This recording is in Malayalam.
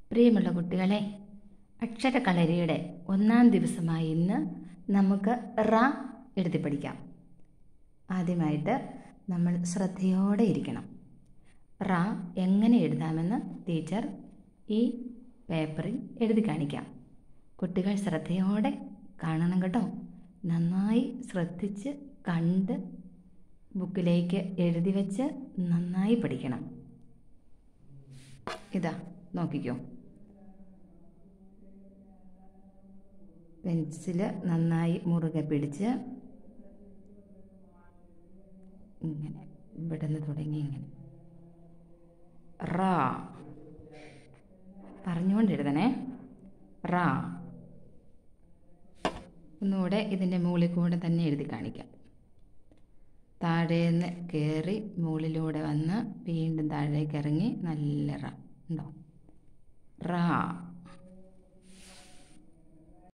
പ്രിയമുള്ള കുട്ടികളെ അക്ഷരകളരിയുടെ ഒന്നാം ദിവസമായ ഇന്ന് നമുക്ക് റ എഴുതി പഠിക്കാം ആദ്യമായിട്ട് നമ്മൾ ശ്രദ്ധയോടെ ഇരിക്കണം റ എങ്ങനെ എഴുതാമെന്ന് ടീച്ചർ ഈ പേപ്പറിൽ എഴുതി കാണിക്കാം കുട്ടികൾ ശ്രദ്ധയോടെ കാണണം കേട്ടോ നന്നായി ശ്രദ്ധിച്ച് കണ്ട് ബുക്കിലേക്ക് എഴുതി വെച്ച് നന്നായി പഠിക്കണം ഇതാ നോക്കിക്കോ പെൻസില് നന്നായി മുറുകെ പിടിച്ച് ഇങ്ങനെ ഇവിടെ നിന്ന് തുടങ്ങി ഇങ്ങനെ റാ പറഞ്ഞുകൊണ്ട് എഴുതണേ റാ ഒന്നുകൂടെ ഇതിൻ്റെ മുകളിൽ കൂടെ തന്നെ എഴുതി കാണിക്കാം താഴേന്ന് കയറി മുകളിലൂടെ വന്ന് വീണ്ടും താഴേക്ക് ഇറങ്ങി നല്ല റ ഉണ്ടോ റാ